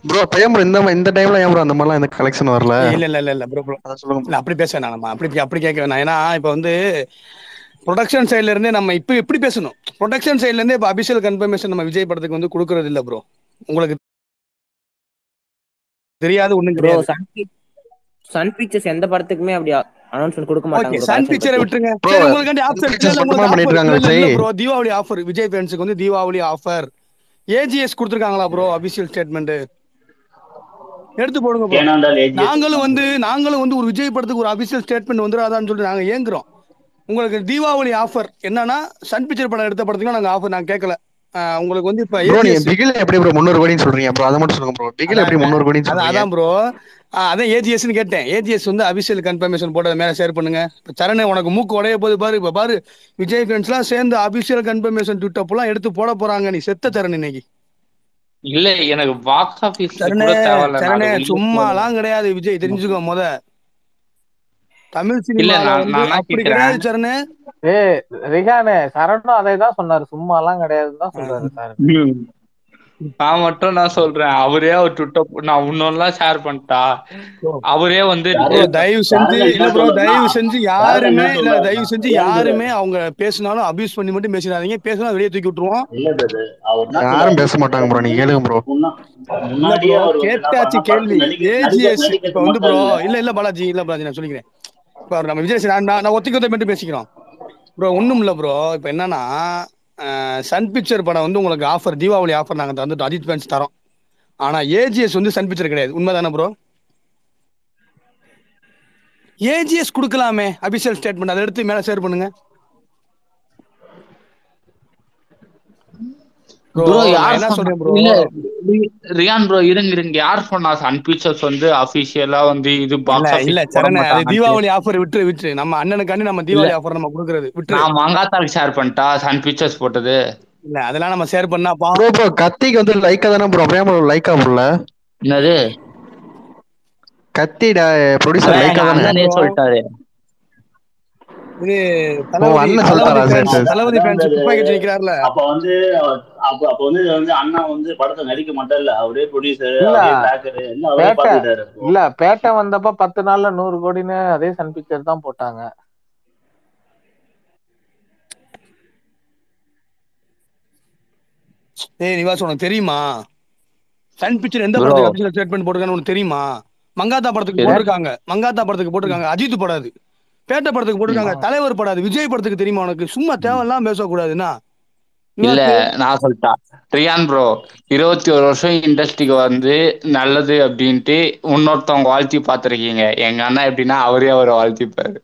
Bro பையன் bro இந்த மா- இந்த டைம்ல ஏன் ப்ரோ அந்த மாதிரிலாம் எந்த கலெக்ஷன் வரல இல்ல இல்ல இல்ல இல்ல ப்ரோ ப்ரோ அதான் சொல்லுங்க இல்ல அப்படி பேச வேணாம் நம்ம அப்படி அப்படி கேட்க வேணாம் ஏன்னா இப்போ வந்து ப்ரொடக்ஷன் சைடுல இருந்தே நம்ம இப்போ எப்படி பேசணும் ப்ரொடக்ஷன் சைடுல இருந்தே இப்போ அபிஷியல் கன்ஃபர்மேஷன் நம்ம விஜய் படத்துக்கு வந்து கொடுக்கறது இல்ல ப்ரோ உங்களுக்கு தெரியாது ஒண்ணும் ப்ரோ கிடையாது சன் பிக்- சன் பிக்சர்ஸ் எந்த படத்துக்குமே அப்படி அனௌன்ஸ்மெண்ட் கொடுக்க ஓகே மாட்டாங்க bro, சன் collection பிக்சரை பத்தி. விட்டுருங்க Bro, சரி உங்களுக்காண்டி Sun ஆஃபர் Pictures இல்ல மட்டுமா உங்களுக்கு பண்ணிட்டு ஆஃபர் இருக்காங்க இல்ல இல்ல விஜய்? ப்ரோ தீபாவளி ஆஃபர் விஜய் ஃபேன்ஸுக்கு வந்து தீபாவளி ஆஃபர் ஏஜிஎஸ் கொடுத்துருக்காங்களா ப்ரோ அபிஷியல் ஸ்டேட்மெண்ட் எடுத்து போடுங்க ப்ரோ ஏனாண்டால் AGS நாங்களும் வந்து நாங்களும் வந்து ஒரு விஜய் படத்துக்கு ஒரு அபிஷியல் ஸ்டேட்மெண்ட் வந்துடாதான்னு சொல்லிட்டு நாங்க ஏங்குறோம் உங்களுக்கு தீபாவளி ஆஃபர் என்னன்னா சன் பிக்சர் படம் எடுத்த படத்துக்கு நாங்க ஆஃபர் நாங்க கேட்கல ஆஹ் உங்களுக்கு வந்து இப்ப ப்ரோ நீங்க AGS பிகில் எப்படி ப்ரோ முன்னூறு கோடின்னு சொல்றீங்க ப்ரோ அதை மட்டும் சொல்லுங்க ப்ரோ பிகில் எப்படி முன்னூறு கோடின்னு அதான் சொல்றீங்க அதான் ப்ரோ அதான் ஏஜிஎஸ்னு கேட்டேன் ஏஜிஎஸ் வந்து அபிஷியல் கன்ஃபர்மேஷன் போட்டது மேல ஷேர் பண்ணுங்க இப்ப சரணே உனக்கு மூக்கு உடைய போது பாரு இப்ப பாரு விஜய் ஃபேன்ஸ்லாம் சேர்ந்து அபிஷியல் கன்ஃபர்மேஷன் ட்விட்டப்லாம் எடுத்து போட போறாங்க நீ செத்த சரண் இன்னைக்கு இல்ல எனக்கு பாக்ஸ் ஆபீஸ்ல சரணே கூட தேவையில்ல சரணே நாலு வெளிய சும்மாலாம் கிடையாது விஜய் தெரிஞ்சுக்கோ முத தமிழ் இல்ல, சினிமால நான் வந்து நான் என்ன அப்படி கேக்குறேன்? கிடையாது சரணே ஏய் ரிஹானே சரணும் அதே தான் சொன்னாரு சும்மாலாம் கிடையாதுன்னு தான் சொல்றாரு சார் ம். நான் மட்டும் நான் சொல்றேன் அவரே அவர் ட்விட்டர் நான் இன்னொன்னுலாம் ஷேர் பண்ணிட்டா அவரே வந்து ப்ரோ தயவு செஞ்சு யாருமே இல்ல ப்ரோ என்ன தயவு சொல்றாருன்னா, செஞ்சு யாருமே யாருமே என்ன இல்ல சொல்றாருன்னா, தயவு செஞ்சு ஏன் யாருமே அவங்க பேசினாலும் அபியூஸ் பண்ணி மட்டும் பேசிடாதீங்க பேசினா வெளியே தூக்கி விட்டுருவோம் இல்ல பிரதர் அவர் என்ன யாரும் சொல்றாரு? பேச மாட்டாங்க ப்ரோ நீங்க கேளுங்க ப்ரோ முன்னா- இல்ல முன்னாடியே ப்ரோ அவர் வந்து என்ன கேட்டாச்சு பண்ணா, கேள்வி படத்துல நடிக்க- நடிக்க- ஏஜிஎஸ் இப்ப நடிக்கிறது வந்து ப்ரோ மட்டும் இல்ல. இல்ல இல்ல பாலாஜி இல்ல பாலாஜி நான் சொல்லிக்கிறேன் இப்ப நம்ம விஜய் நான் நான் நான் ஒத்திக்கத்தை மட்டும் பேசிக்கிறோம் ப்ரோ ஒண்ணும் இல்ல ப்ரோ இப்ப என்னன்னா அஹ், சன் பிக்சர் படம் வந்து உங்களுக்கு ஆஃபர் தீபாவளி ஆஃபர் நாங்க தந்துட்டோம் அஜித் ஃபேன்ஸ் தரோம் ஆனா ஏஜிஎஸ் வந்து சன் பிக்சர் கிடையாது உண்மைதானே ப்ரோ ஏஜிஎஸ் கொடுக்கலாமே அபிஷியல் ஸ்டேட்மெண்ட் அதை எடுத்து மேல ஷேர் பண்ணுங்க Bro, ப்ரோ நான் யார் என்ன சொன்னா- சொல்றேன் bro? இல்ல ரி- ரியான் ப்ரோ இருங்க இருங்க யார் சொன்னா சன் பிக்சர்ஸ் வந்து அபிஷியலா வந்து இது இல்ல பாக்ஸ் இல்ல ஆபீஸ் சரண அது தீபாவளி ஆஃபர் விட்டு விட்டு நம்ம அண்ணனுக்காண்டி நம்ம தீபாவளி ஆஃபர் நம்ம கொடுக்கறது விட்டு நான் மங்காத்தாக்கு ஷேர் பண்ணிட்டா சன் பிக்சர்ஸ் போட்டது இல்ல அதெல்லாம் நம்ம ஷேர் பண்ணா பா ப்ரோ ப்ரோ கத்திக்கு வந்து லைக்கா தானே ப்ரோ அப்படியே ப்ரோ லைக்கா ப்ரோல என்னது கத்தி ப்ரொடியூசர் அதான் லைக்கா எங்க தானே அண்ணனே சொல்லிட்டாரு இது தளபதி அண்ணன் தளபதி சொல்லிட்டாரா? fans சரி, சரி. தளபதி அதான் ஃபேன்ஸ் அது- துப்பாக்கி வச்சு நிக்கிறாருல அப்ப வந்து அவர் அப்ப அப்ப வந்து இது வந்து அண்ணா வந்து படத்தை நடிக்க மாட்டார்ல அவரே ப்ரொடியூசர் இல்ல. அவரே பேக்கர் எல்லாம் அவரே பேட்டை. பாத்துக்கிட்டாரு அப்போ. இல்ல பேட்டை வந்தப்ப பத்து நாள்ல நூறு கோடின்னு அதே சன் பிக்சர் தான் போட்டாங்க ஏய் நிவாஸ் உனக்கு தெரியுமா சன் பிக்சர் எந்த Bro. படத்துக்கு அபிஷியல் ஸ்டேட்மெண்ட் போட்டிருக்கான்னு உனக்கு தெரியுமா மங்காத்தா படத்துக்கு எது? போட்டிருக்காங்க மங்காத்தா படத்துக்கு போட்டிருக்காங்க அஜித் படாது பேட்ட படத்துக்கு போட்டிருக்காங்க தலைவர் படாது விஜய் படத்துக்கு தெரியுமா உனக்கு சும்மா தேவையெல்லாம் பேசக்கூடாதுன்னா இல்ல நான் சொல்லிட்டா ரியான் ப்ரோ இருபத்தி ஒரு வருஷம் இண்டஸ்ட்ரிக்கு வந்து நல்லது அப்படின்ட்டு இன்னொருத்தவங்க வாழ்த்தி பார்த்திருக்கீங்க எங்க அண்ணா எப்படின்னா அவரே அவரை வாழ்த்திப்பாரு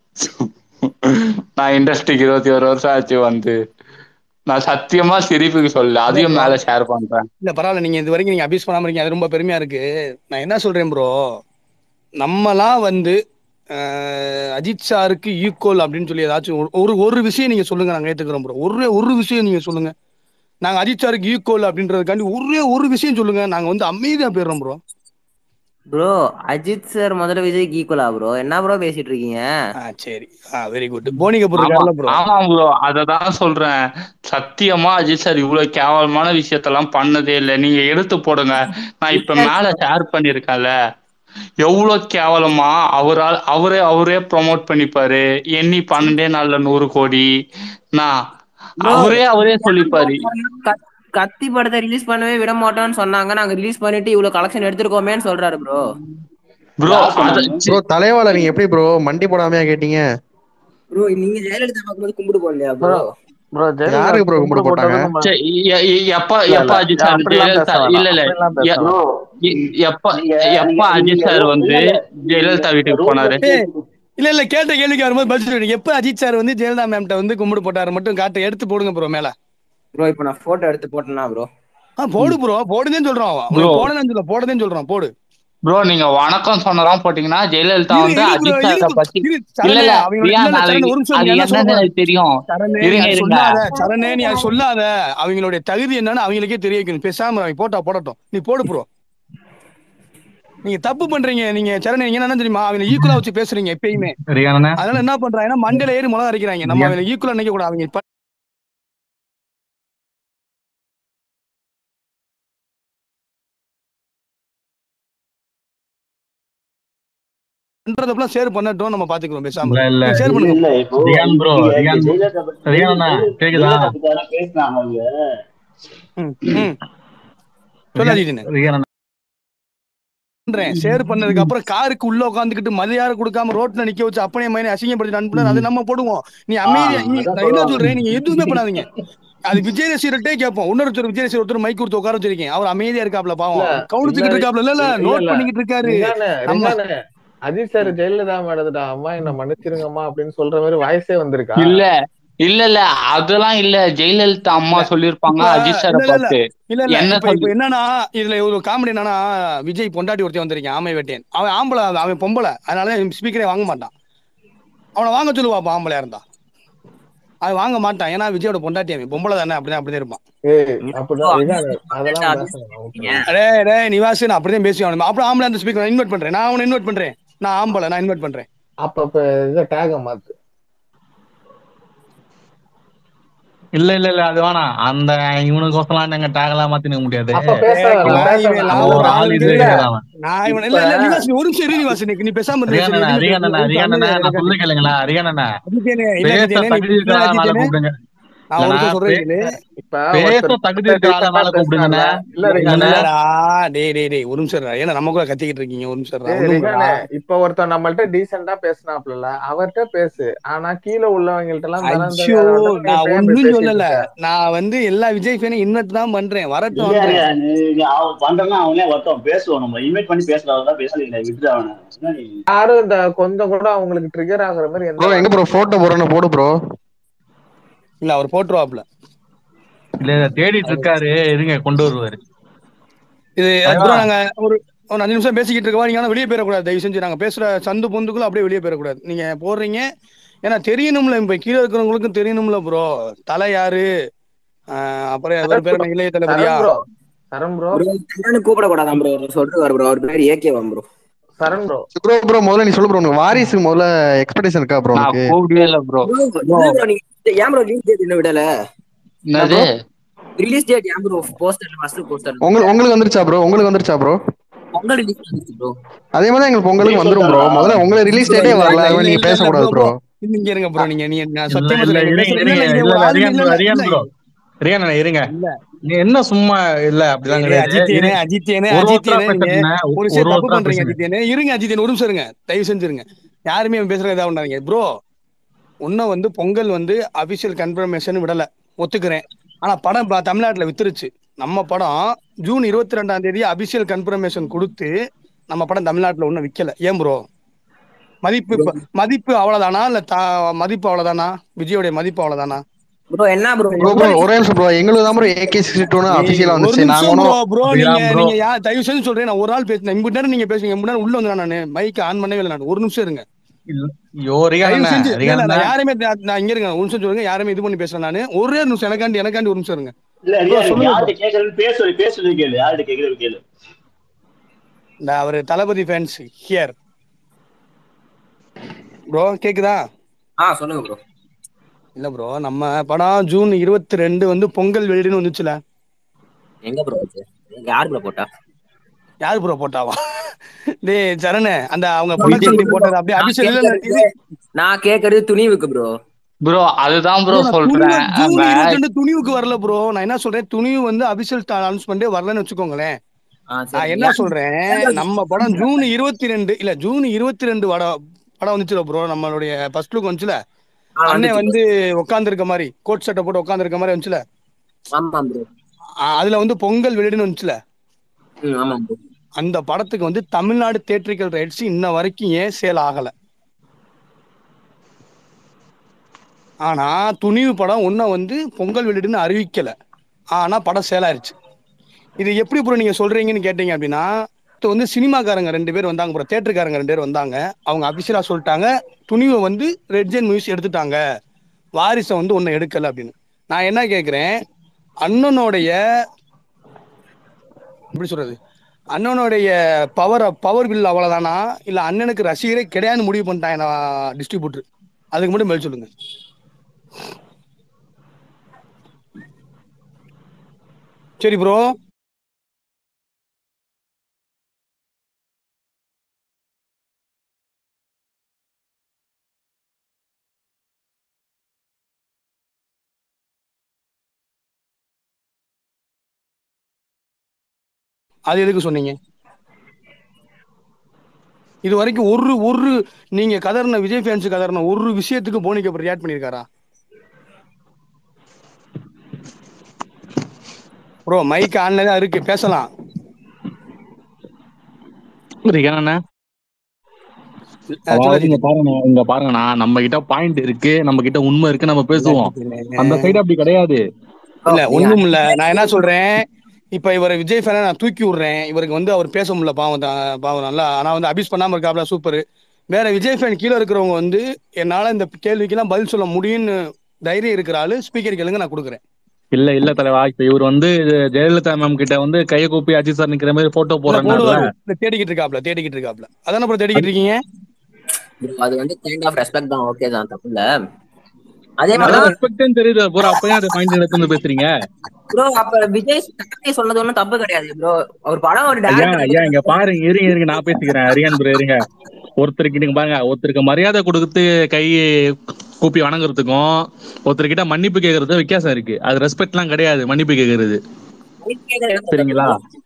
நான் இண்டஸ்ட்ரிக்கு இருபத்தி ஒரு வருஷம் ஆச்சு வந்து நான் சத்தியமா சிரிப்புக்கு சொல்லல அதையும் மேல ஷேர் பண்றேன் இல்ல பரவாயில்ல நீங்க இது வரைக்கும் நீங்க அபியூஸ் பண்ணாம இருக்கீங்க அது ரொம்ப பெருமையா இருக்கு நான் என்ன சொல்றேன் ப்ரோ நம்மலாம் வந்து அஹ், அஜித் சாருக்கு ஈக்குவல் அப்படின்னு சொல்லி ஏதாச்சும் ஒரு- ஒரு ஒரு விஷயம் நீங்க சொல்லுங்க நாங்க ஏத்துக்கிறோம் ப்ரோ ஒரே ஒரு விஷயம் நீங்க சொல்லுங்க நாங்க அஜித் சாருக்கு ஈக்குவல் அப்படின்றதுக்காண்டி ஒரே ஒரு விஷயம் சொல்லுங்க நாங்க வந்து அமைதியா போயிடுறோம் ப்ரோ ப்ரோ அஜித் சார் முதல்ல விஜய்க்கு ஈக்குவலா ப்ரோ என்ன ப்ரோ பேசிட்டு இருக்கீங்க ஆ சரி ஆ வெரி குட் போனி கபூர் ஆமா இருக்காருல்ல ப்ரோ ஆமா ப்ரோ அததான் சொல்றேன் சத்தியமா அஜித் சார் இவ்வளவு கேவலமான விஷயத்தெல்லாம் பண்ணதே இல்லை நீங்க எடுத்து போடுங்க நான் இப்ப மேல ஷேர் பண்ணிருக்கேன்ல எவ்வளவு கேவலமா அவரால் அவரே அவரே ப்ரோமோட் பண்ணிப்பாரு எண்ணி பன்னெண்டே நாள்ல நூறு கோடி நான் அவரே அவரே சொல்லிப்பாரு கத்- கத்தி படத்தை ரிலீஸ் பண்ணவே விட மாட்டோம்னு சொன்னாங்க நாங்க ரிலீஸ் பண்ணிட்டு இவ்வளவு கலெக்ஷன் எடுத்திருக்கோமேன்னு சொல்றாரு ப்ரோ ப்ரோ யார் சொன்னாங்க? ப்ரோ தலைவால நீங்க எப்படி ப்ரோ மண்டி போடாமையா கேட்டீங்க ப்ரோ நீங்க ஜெயலலிதா பார்க்கும்போது கும்பிட்டு போடலையா ப்ரோ ப்ரோ யாருக்கு bro கும்பிட போட்டாங்க? எப்ப இல்ல, எப்ப இல்ல. அஜித் சார் அப்படிலாம் பேச ஜெயலலிதா வேணாம். இல்ல இல்ல அப்படிலாம் பேச எ- வேணாம். எ- எப்ப நீங்க- எப்ப நீங்க- அஜித் நீங்க சார் இல்ல, வந்து இல்ல. ஜெயலலிதா வீட்டுக்கு போனாரு ஏய், இல்ல இல்ல கேட்ட கேள்விக்கு வரும்போது பதில் சொல்லுங்க எப்ப அஜித் சார் வந்து ஜெயலலிதா மேம்கிட்ட வந்து கும்பிடு போட்டாரு மட்டும் காட்டு எடுத்து போடுங்க ப்ரோ மேல ப்ரோ இப்போ நான் போட்டோ எடுத்து போட்டேன்னா ப்ரோ ஆ போடு ப்ரோ போடுதேன்னு சொல்றோம் Bro. போடுன்னு சொல்ல போடுதேன்னு சொல்றோம் போடு ப்ரோ நீங்க வணக்கம் சொன்னதான் போட்டீங்கன்னா ஜெயலலிதா இரு, வந்து இரு bro, அஜித் இரு சாரை bro. பத்தி இரு, இல்ல சரணே, இல்ல அவங்களோட- ரியா இல்ல, இல்ல, நாளைக்கு சரணே, ஒரு நிமிஷம் அது நீ என்ன என்னன்னு சொல்லக்கூடாது. எனக்கு தெரியும் சரணே, நீ இருங்க அதை இருங்க சொல்லாத சரணே நீ அதை சொல்லாத அவங்களுடைய தகுதி என்னன்னு அவங்களுக்கே தெரிய வைக்கணும் பேசாம அவங்க போட்டா போடட்டும் நீ போடு ப்ரோ நீங்க தப்பு பண்றீங்க நீங்க சரணே நீங்க என்ன தெரியுமா அவங்க ஈக்குவலா வச்சு பேசுறீங்க எப்பயுமே ரியானா அதனால என்ன பண்றாங்கன்னா மண்டல ஏறி முளை அரைக்கிறாங்க நம்ம அவங்க ஈக்குவலா நினைக்க கூடாது அவங்க பண்றதெல்லாம் ஷேர் பண்ணட்டும் நம்ம பாத்துக்கிறோம் பேசாம இல்ல இல்ல நீங்க ஷேர் இல்ல பண்ணுங்க இல்ல இப்போ ரியான் bro, இங்க ரியான் bro. ஜெயலலிதா பத்தி- ரியான் அண்ணா, ஜெயலலிதா- கேக்குதா? ஜெயலலிதா பத்தி யாரோ பேசினாங்க அவங்க ம், ம். சொல்லு அஜித்தினு ரியான் அண்ணா. பண்றேன் ஷேர் பண்ணதுக்கு அப்புறம் காருக்கு உள்ள உட்காந்துக்கிட்டு மரியாதை கொடுக்காம ரோட்ல நிக்க வச்சு அப்பனே மைனே அசிங்கப்படுத்தி அனுப்புனது அது நம்ம போடுவோம் நீ அமைதியா ஆ, நீ அதான் நான் என்ன சொல்ல சொல்றேன் நீங்க எதுவுமே பண்ணாதீங்க அது விஜய் ரசிகர்கிட்டே கேட்போம் இன்னொருத்தர் விஜய் ரசிகர் ஒருத்தர் மைக் கொடுத்து உட்கார வச்சிருக்கேன் அவர் அமைதியா இருக்காப்ல பாவம் இல்ல, கவுனிச்சுக்கிட்டு இல்ல, இருக்காப்ல இல்ல இல்ல இல்ல, நோட் இல்ல. பண்ணிக்கிட்டு இருக்காரு ரிஹானு, நம்ம- ரிஹானு, அஜித் சார் ஜெயலலிதா மேடத்துட்டா அம்மா என்ன மன்னிச்சிருங்கம்மா அப்படின்னு சொல்ற மாதிரி வாய்ஸே வந்திருக்கா இல்ல இல்ல இல்ல அதெல்லாம் இல்ல ஜெயலலிதா அம்மா சொல்லிருப்பாங்க இப்ப- அஜித் சார இல்ல, இல்ல, பார்த்து இல்ல இல்ல என்ன இப்ப இப்ப சொல்லி- என்னன்னா இதுல ஒரு காமெடி என்னன்னா விஜய் பொண்டாட்டி ஒருத்தன் வந்திருக்கேன் ஆமை வேட்டேன் அவன் ஆம்பளை அவன் பொம்பளை அதனால ஸ்பீக்கரே வாங்க மாட்டான் அவனை வாங்க சொல்லுவா அப்ப ஆம்பளையா இருந்தா அவன் வாங்க மாட்டான் ஏன்னா விஜயோட பொண்டாட்டி அவன் பொம்பளை தானே அப்படிதான் அப்படிதான் இருப்பான் ஏய் அப்படிதான் ரிஹானு, அதெல்லாம் பேசணும் விட்டுருங்க. அடே டே நிவாஸ் நான் அப்படிதான் பேசி அவன் அப்புறம் ஆம்பளை அந்த ஸ்பீக்கர் இன்வைட் பண்றேன் நான் அவனை இன்வைட் பண்றேன் நான் ஆம்பளை நான் இன்வைட் பண்றேன் அப்ப இப்ப இத டேக மாத்து இல்ல இல்ல இல்ல அது வேணாம் அந்த இவனுக்கோசலாம் நாங்க டேகலாம் மாத்தி நிக்க முடியாது அப்ப பேச ஏய், வேணாம், இவன் பேச இவன் வேணாம். நான் ஒரு ஒரு ஆள் ஆள் இது இல்ல. இருக்கிறான் அவன். நான் இவன் இல்ல இல்ல நிவாஸ் நீ ஒரு நிமிஷம் இரு நிவாஸ் நீ நீ பேசாம இரு ரியான் சரி, அண்ணா, எதுவுமே ரியான் அண்ணா, பேச- ரியான் அண்ணா, அமைதியா நான் இருக்க. சொல்ல கேளுங்களா ரியான் அண்ணா அஜித்தேனே, இல்ல பேச அஜித்தேனே, நீ தகுதி இருக்கிற இல்ல ஆளால அஜித்தேனே, கூப்பிடுங்க நான் ஒரு இல்லண்ணா, நிமிஷம் சொல்றேன் கேளு. இப்ப பேச ஒருத்தர் தகுதி இருக்கிற ஆளால கூப்பிடுங்கண்ணா இல்ல ரிஹானு, இல்லடா, டேய் டேய் டேய் ஒரு நிமிஷம் இருடா. ஏன்னா நம்ம கூட கத்திக்கிட்டு இருக்கீங்க ஒரு நிமிஷம் இருடா. ஏய், ஒண்ணும் ரிஹானு, இல்லடா. இப்ப ஒருத்தன் நம்மள்ட்ட டீசெண்டா பேசினாப்ல அவர்கிட்ட பேசு ஆனா கீழே உள்ளவங்கள்ட்ட எல்லாம் மிரண்டு ஐயோ, வேற ஒருத்தன் நான் பேசி ஒண்ணும் பேசிட்டு சொல்லல இருக்க. நான் வந்து எல்லா விஜய் ஃபேனையும் இன்வெர்ட் தான் பண்றேன் வரட்டும் இல்ல, வந்துடுறேன். இல்ல, நீ- நீ அவன் பண்றேன்னா அவனே வரட்டும் பேசுவோம் நம்ம இன்வைட் பண்ணி பேசுறதா பேசல விட்டுரு அவனை என்ன நீ யாரும் இந்த கொஞ்சம் கூட அவங்களுக்கு ட்ரிகர் ஆகுற மாதிரி எந்த ப்ரோ எங்க ப்ரோ போட்டோ போறேன்னு போடு ப்ரோ இல்ல அவர் போட்டுருவாப்ல இல்ல இல்ல, தேடிட்டு இருக்காரு இருங்க கொண்டு வருவாரு இது தலைவா. bro, நாங்க ஒரு ஒரு அஞ்சு நிமிஷம் பேசிக்கிட்டு இருக்கோம் நீங்க ஆனா வெளியே போயிடக்கூடாது தயவு செஞ்சு நாங்க பேசுற சந்து பொந்துக்குள்ள அப்படியே வெளியே போயிடக்கூடாது நீங்க போடுறீங்க ஏன்னா தெரியணும்ல இப்ப கீழே இருக்கிறவங்களுக்கும் தெரியணும்ல ப்ரோ தலை யாரு ஆஹ் அப்புறம் அவர் பேர் என்ன இளைய தளபதியா சரண் ப்ரோ சரண் ப்ரோ கல்யாணம் கூப்பிடக்கூடாதான் ப்ரோ சொல்றாரு ப்ரோ அவர் பேர் ஏகேவாம் bro Saran bro bro bro முதல்ல நீ சொல்லு ப்ரோ உனக்கு வாரிசு முதல்ல எக்ஸ்பெக்டேஷன் இருக்கா ப்ரோ நான் உனக்கு கூப்பிடவே இல்ல ப்ரோ ஏன் ப்ரோ ரிலீஸ் டேட் இன்னும் விடல என்னது ரிலீஸ் டேட் ஏன் ப்ரோ போஸ்டர் ஃபர்ஸ்ட் போஸ்டர் உங்களுக்கு உங்களுக்கு வந்துருச்சா ப்ரோ உங்களுக்கு வந்துருச்சா ப்ரோ பொங்கல் ரிலீஸ் வந்துச்சு ப்ரோ அதே மாதிரி தான் எங்களுக்கு பொங்கலுக்கு வந்துரும் ப்ரோ முதல்ல உங்களுக்கு ரிலீஸ் டேட்டே வரல அது மாதிரி நீங்க பேசக்கூடாது ப்ரோ இங்க இருங்க ப்ரோ நீங்க நீங்க நான் இல்ல, சத்தியமா இல்ல, சொல்றேன் நீங்க இருங்க, பேசுறது- இருங்க, இல்ல, இல்ல, இல்ல, ஒரு ஆளு ரியான் இல்ல, bro, இல்ல, ரியான் இல்ல. bro. ரியான் அண்ணா, இருங்க இல்ல. நீ என்ன சும்மா இல்ல அப்படிலாம் ஏய், கிடையாது அஜித்தேனே, இரு. அஜித்தேனே, ஒரு ஒருத்தரா அஜித்தேனே, நீங்க பேசுறதுண்ணே, ஒரு ஒரு விஷயம் தப்பு ஒருத்தரா பண்றீங்க பேசுங்க. அஜித்தேனே. இருங்க அஜித்தேன் ஒரு நிமிஷம் இருங்க தயவு செஞ்சிருங்க யாருமே அவன் பேசுறது ஏதாவது பண்ணாதீங்க ப்ரோ இன்னும் வந்து பொங்கல் வந்து அபிஷியல் கன்ஃபர்மேஷன் விடல ஒத்துக்கிறேன் ஆனா படம் ப- தமிழ்நாட்டுல வித்துருச்சு நம்ம படம் ஜூன் இருபத்தி ரெண்டாம் தேதி அபிஷியல் கன்ஃபர்மேஷன் கொடுத்து நம்ம படம் தமிழ்நாட்டுல ஒன்றும் விக்கல ஏன் ப்ரோ மதிப்பு இப்ப- மதிப்பு அவ்வளவுதானா இல்ல தா- மதிப்பு அவ்வளவுதானா விஜயோடைய மதிப்பு அவ்வளவுதானா ப்ரோ என்ன ப்ரோ ப்ரோ ப்ரோ ஒரே நிமிஷம் ப்ரோ எங்களுக்கு தான் ப்ரோ ஏகே சிக்ஸ்டி டூ அபிஷியலா ஒரு வந்துச்சு நாங்க நிமிஷம் ஒன்றும் bro, bro, அப்படியா நீங்க bro? நீங்க யா- தயவு செஞ்சு சொல்றேன் நான் ஒரு நாள் பேசினேன் இம்பு நேரம் நீங்க பேசுங்க இம்பு நேரம் உள்ள வந்து நானு மைக் ஆன் பண்ணவே இல்லை நான் ஒரு நிமிஷம் இருங்க இல்ல, ஐயோ, ரியான் தயவு அண்ணா, செஞ்சு இல்ல, ரியான் இல்ல, அண்ணா. நான் யாருமே நான் நான் இங்க இருங்க ஒரு நிமிஷம் சொல்லுங்க யாருமே இது பண்ணி பேசுறேன் நானு ஒரே ஒரு நிமிஷம் எனக்காண்டி எனக்காண்டி ஒரு நிமிஷம் இருங்க இல்ல bro, ரியா சொல்லுங்க யார்கிட்ட கேட்கறது பேசு பேசுறது கேளு யார்கிட்ட கேட்கறது கேளு இந்த அவரு தளபதி ஃபேன்ஸ் ஹியர் ப்ரோ கேக்குதா ஆ சொல்லுங்க ப்ரோ இல்ல ப்ரோ நம்ம படம் ஜூன் இருபத்தி ரெண்டு வந்து பொங்கல் வெளியிடுன்னு வந்துச்சுல எங்க ப்ரோ யார் ப்ரோ போட்டா யாரு ப்ரோ போட்டாவா டேய் சரணு அந்த அவங்க ப்ரொடக்ஷன் டீம் போட்டது அப்படியே நான் அபிஷேக் இல்ல இல்ல, கேக்குறது- நான் கேக்குறது துணிவுக்கு ப்ரோ ப்ரோ அதுதான் ப்ரோ bro, நான் சொல்றேன் துணிவு- ஜூன் அந்த இருபத்தி ரெண்டு துணிவுக்கு வரல ப்ரோ நான் என்ன சொல்றேன் துணிவு வந்து அபிஷியல் அனௌன்ஸ்மெண்டே வரலன்னு வச்சுக்கோங்களேன் ஆ, சரி. நான் என்ன சொல்றேன் நம்ம படம் ஜூன் இருபத்தி ரெண்டு இல்ல ஜூன் இருபத்தி ரெண்டு படம் படம் வந்துச்சுல ப்ரோ நம்மளுடைய ஃபர்ஸ்ட் லுக் வந்துச்சுல ஆ, அண்ணன் வந்துச்சு வந்து உட்கார்ந்து இருக்க மாதிரி கோட் சட்டை போட்டு உட்கார்ந்து இருக்க மாதிரி வந்துச்சுல bro. ஆமா ப்ரோ ஆ, அதுல வந்து பொங்கல் வெளியிடுன்னு வந்துச்சுல ம் ஆமா ப்ரோ அந்த படத்துக்கு வந்து தமிழ்நாடு தேட்ரிக்கல் ரைட்ஸ் இன்ன வரைக்கும் ஏன் சேல் ஆகல ஆனா துணிவு படம் ஒன்னும் வந்து பொங்கல் வெளியிடுன்னு அறிவிக்கல ஆனா படம் சேல் ஆயிருச்சு இது எப்படி ப்ரோ நீங்க சொல்றீங்கன்னு கேட்டீங்க அப்படின்னா இப்போ வந்து சினிமாக்காரங்க ரெண்டு பேர் வந்தாங்க ப்ரோ தேட்டருக்காரங்க ரெண்டு பேர் வந்தாங்க அவங்க அபிஷியலா சொல்லிட்டாங்க துணிவை வந்து ரெட் ஜென் மூவிஸ் எடுத்துட்டாங்க வாரிசை வந்து ஒன்னும் எடுக்கல அப்படின்னு நான் என்ன கேட்குறேன் அண்ணனுடைய எப்படி சொல்றது அண்ணனுடைய பவர் பவர் பில் அவ்வளவுதானா இல்ல அண்ணனுக்கு ரசிகரே கிடையாதுன்னு முடிவு பண்ணிட்டாங்க டிஸ்ட்ரிபியூட்டர் அதுக்கு மட்டும் மேல் சொல்லுங்க சரி ப்ரோ அது எதுக்கு சொன்னீங்க இது வரைக்கும் ஒரு ஒரு நீங்க கதறின விஜய் ஃபேன்ஸ் கதறின ஒரு விஷயத்துக்கு போனி கபூர் ரியாக்ட் பண்ணியிருக்காரா ப்ரோ மைக் ஆன்ல தான் இருக்கு பேசலாம் என்னண்ணே அஹ் அதாவது இங்க சிவாஜி பாருங்க இங்க பாருங்கண்ணா நம்ம கிட்ட பாயிண்ட் இருக்கு நம்ம கிட்ட உண்மை இருக்கு நம்ம பேசுவோம் அந்த சைடு அப்படி கிடையாது இல்ல ஒண்ணும் இல்ல நான் என்ன சொல்றேன் இப்ப இவரை விஜய் ஃபேனை நான் தூக்கி விடுறேன் இவருக்கு வந்து அவர் பேச முடியல பாவம் தான் பாவம் நல்லா ஆனா வந்து அபியூஸ் பண்ணாம இருக்காப்ல சூப்பர் வேற விஜய் ஃபேன் கீழே இருக்கிறவங்க வந்து என்னால இந்த கேள்விக்கெல்லாம் பதில் சொல்ல முடியும்னு தைரியம் இருக்கிற ஆளு ஸ்பீக்கர் கேளுங்க நான் கொடுக்குறேன் இல்ல இல்ல தலைவா இப்ப இவர் வந்து ஜெயலலிதா மேம் கிட்ட வந்து கைய கூப்பி அஜித் சார் நிக்கிற மாதிரி போட்டோ இல்ல போறாங்கல்ல போடுவாரு இல்ல, தேடிக்கிட்டு இருக்காப்ல தேடிக்கிட்டு இருக்காப்ல அதானே அப்புறம் தேடிக்கிட்டு இருக்கீங்க Bro, அது வந்து கைண்ட் ஆஃப் ரெஸ்பெக்ட் தான் ஓகே தான் தப்பு இல்ல அதே அது மாதிரி ரெஸ்பெக்ட்னு தெரியுது ப்ரோ அப்பயும் அது பாயிண்ட் எடுத்து வந்து பேசுறீங்க ப்ரோ அப்ப விஜய் தக்காளி சொன்னது ஒண்ணும் தப்பு கிடையாது ப்ரோ ஒரு படம் ஒரு ஐயா டேரக்டர் ஐயா இங்க பாருங்க இருங்க இருங்க நான் பேசிக்கிறேன் அரியான் ப்ரோ இருங்க ஒருத்தருக்கு நீங்க பாருங்க ஒருத்தருக்கு மரியாதை கொடுத்து கை கூப்பி வணங்குறதுக்கும் ஒருத்தர்கிட்ட மன்னிப்பு கேக்குறது வித்தியாசம் இருக்கு அது ரெஸ்பெக்ட்லாம் கிடையாது மன்னிப்பு கேக்குறது சரிங்களா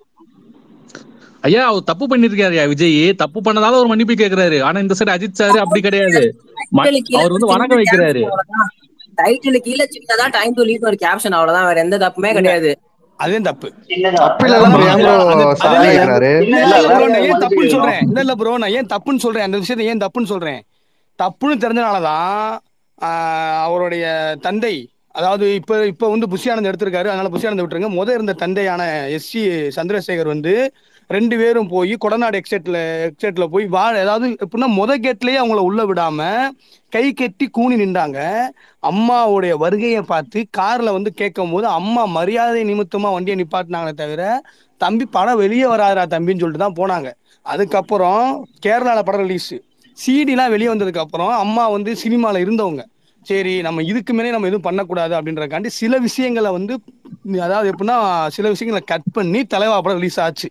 ஐயா அவர் தப்பு பண்ணிருக்காருயா விஜய் தப்பு பண்ணதால ஒரு மன்னிப்பு கேக்குறாரு ஆனா இந்த சைடு அஜித் சார் அப்படி கிடையாது ம- அவர் வந்து வணங்க வைக்கிறாரு டைட்டில் கீழே சின்னதா டைம் டு லீவ் ஒரு கேப்ஷன் அவ்வளவுதான் வேற எந்த தப்புமே கிடையாது அதே தப்பு சின்னதா தப்பு இல்ல ப்ரோ ஏன் ப்ரோ அது- சாரி அது- கேக்குறாரு இல்ல இல்ல, இல்ல வேற bro, நான் ஏன் மாதிரி தப்புன்னு கேட்கணும். சொல்றேன் இல்ல இல்ல ப்ரோ நான் ஏன் தப்புன்னு சொல்றேன் அந்த விஷயத்தை ஏன் தப்புன்னு சொல்றேன் தப்புன்னு தெரிஞ்சனாலதான் ஆஹ், அவருடைய தந்தை அதாவது இப்ப இப்ப வந்து புஷி ஆனந்த் எடுத்திருக்காரு அதனால புஷி ஆனந்த் விட்டுருங்க முத இருந்த தந்தையான எஸ் சி சந்திரசேகர் வந்து ரெண்டு பேரும் போய் கொடநாடு எக்ஸெட்ல எக்ஸெட்ல போய் வா அதாவது எப்படின்னா முத கேட்லயே அவங்கள உள்ள விடாம கை கட்டி கூனி நின்றாங்க அம்மாவுடைய வருகையை பார்த்து கார்ல வந்து கேட்கும் போது அம்மா மரியாதை நிமித்தமா வண்டியை நிப்பாட்டினாங்களே தவிர தம்பி படம் வெளியே வராதா தம்பின்னு சொல்லிட்டு தான் போனாங்க அதுக்கப்புறம் கேரளால படம் ரிலீஸ் சிடிலாம் வெளியே வந்ததுக்கு அப்புறம் அம்மா வந்து சினிமால இருந்தவங்க சரி நம்ம இதுக்கு மேலே நம்ம எதுவும் பண்ணக்கூடாது அப்படின்றக்காண்டி சில விஷயங்களை வந்து அதாவது எப்படின்னா சில விஷயங்களை கட் பண்ணி தலைவா படம் ரிலீஸ் ஆச்சு